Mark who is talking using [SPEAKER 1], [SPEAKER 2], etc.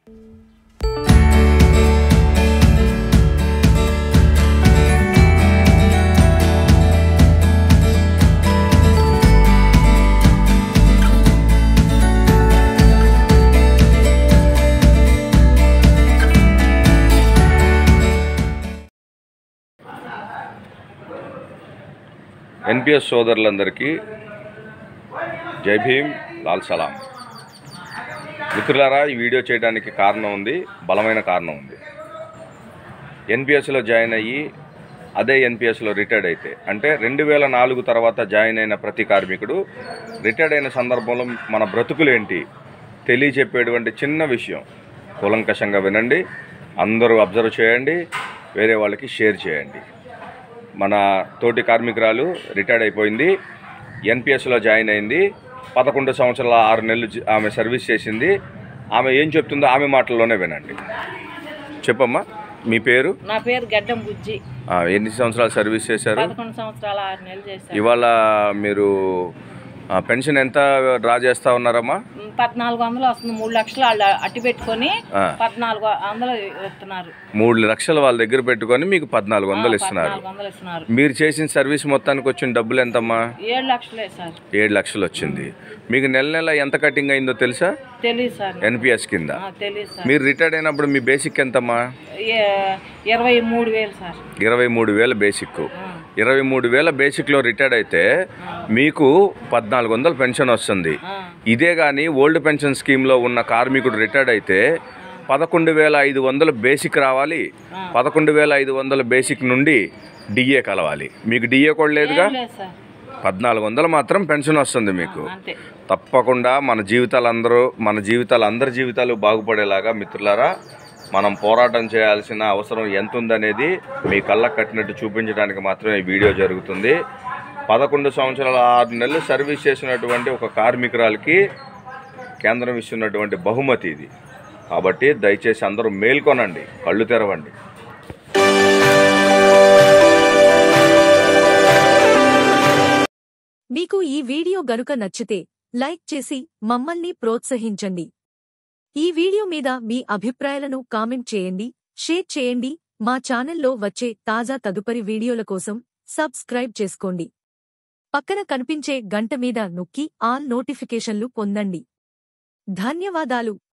[SPEAKER 1] NPS సోదరులందరికీ జై భీమ్ లాల్ సలాం మిత్రులారా ఈ వీడియో చేయడానికి కారణం ఉంది బలమైన కారణం ఉంది ఎన్పిఎస్లో జాయిన్ అయ్యి అదే ఎన్పిఎస్లో రిటైర్డ్ అయితే అంటే రెండు వేల నాలుగు తర్వాత జాయిన్ అయిన ప్రతి కార్మికుడు రిటైర్డ్ అయిన సందర్భంలో మన బ్రతుకులేంటి తెలియచెప్పేటువంటి చిన్న విషయం కూలంకషంగా వినండి అందరూ అబ్జర్వ్ చేయండి వేరే వాళ్ళకి షేర్ చేయండి మన తోటి కార్మికురాలు రిటైర్డ్ అయిపోయింది ఎన్పిఎస్లో జాయిన్ అయింది పదకొండు సంవత్సరాల ఆరు నెలలు జీ- ఆమె సర్వీస్ చేసింది ఆమె ఏం చెప్తుందో ఆమె మాటల్లోనే వినండి చెప్పమ్మా మీ పేరు
[SPEAKER 2] నా పేరు గడ్డం బుజ్జి
[SPEAKER 1] ఆ, ఎన్ని సంవత్సరాలు సర్వీస్ చేశారు
[SPEAKER 2] పదకొండు సంవత్సరాల ఆరు నెలలు చేశాను
[SPEAKER 1] ఇవాళ మీరు ఆ, పెన్షన్ ఎంత డ్రా చేస్తా ఉన్నారమ్మా
[SPEAKER 2] ఉమ్, పద్నాలుగు వందలు వస్తుంది మూడు లక్షలు వాళ్ళు అట్టి పెట్టుకొని
[SPEAKER 1] ఆ.
[SPEAKER 2] పద్నాలుగు వందలు ఇస్తున్నారు
[SPEAKER 1] మూడు లక్షలు వాళ్ళ దగ్గర పెట్టుకొని మీకు పద్నాలుగు వందలు ఇస్తున్నారు
[SPEAKER 2] పద్నాలుగు వందలు ఇస్తున్నారు
[SPEAKER 1] మీరు చేసిన సర్వీస్ మొత్తానికి వచ్చిన డబ్బులు ఎంతమ్మా
[SPEAKER 2] ఏడు లక్షలే సార్
[SPEAKER 1] ఏడు లక్షలు వచ్చింది మీకు నెల నెల ఎంత కటింగ్ అయిందో తెలుసా
[SPEAKER 2] తెలియదు సార్
[SPEAKER 1] ఎన్పిఎస్ కింద
[SPEAKER 2] ఆ, తెలియదు సార్
[SPEAKER 1] మీరు రిటైర్డ్ అయినప్పుడు మీ బేసిక్ ఎంతమ్మా
[SPEAKER 2] ఏ- ఇరవై మూడు వేలు సార్
[SPEAKER 1] ఇరవై మూడు వేల బేసిక్
[SPEAKER 2] ఆ,
[SPEAKER 1] ఇరవై మూడు వేల బేసిక్లో రిటైర్డ్ అయితే మీకు పద్నాలుగు వందలు పెన్షన్ వస్తుంది
[SPEAKER 2] ఆ,
[SPEAKER 1] ఇదే కానీ ఓల్డ్ పెన్షన్ స్కీమ్లో ఉన్న కార్మికుడు రిటైర్డ్ అయితే పదకొండు వేల ఐదు వందలు బేసిక్ రావాలి పదకొండు వేల ఐదు వందల బేసిక్ నుండి డిఏ కలవాలి మీకు డిఏ కూడా లేదుగా
[SPEAKER 2] ఏం లేదు సార్
[SPEAKER 1] పద్నాలుగు వందలు మాత్రం పెన్షన్ వస్తుంది మీకు
[SPEAKER 2] అంతే
[SPEAKER 1] తప్పకుండా మన జీవితాలు అందరూ మన జీవితాలు అందరి జీవితాలు బాగుపడేలాగా మిత్రులారా మనం పోరాటం చేయాల్సిన అవసరం ఎంత ఉందనేది మీ కళ్ళకు కట్టినట్టు చూపించడానికి మాత్రమే ఈ వీడియో జరుగుతుంది పదకొండు సంవత్సరాల ఆరు నెలలు సర్వీస్ చేసినటువంటి ఒక కార్మికురాలకి కేంద్రం ఇస్తున్నటువంటి బహుమతి ఇది కాబట్టి దయచేసి అందరూ మేల్కొనండి కళ్ళు తెరవండి
[SPEAKER 3] మీకు ఈ వీడియో గనుక నచ్చితే లైక్ చేసి మమ్మల్ని ప్రోత్సహించండి ఈ వీడియో మీద మీ అభిప్రాయాలను కామెంట్ చేయండి షేర్ చేయండి మా ఛానల్లో వచ్చే తాజా తదుపరి వీడియోల కోసం సబ్స్క్రైబ్ చేసుకోండి పక్కన కనిపించే గంట మీద నొక్కి ఆల్ నోటిఫికేషన్లు పొందండి ధన్యవాదాలు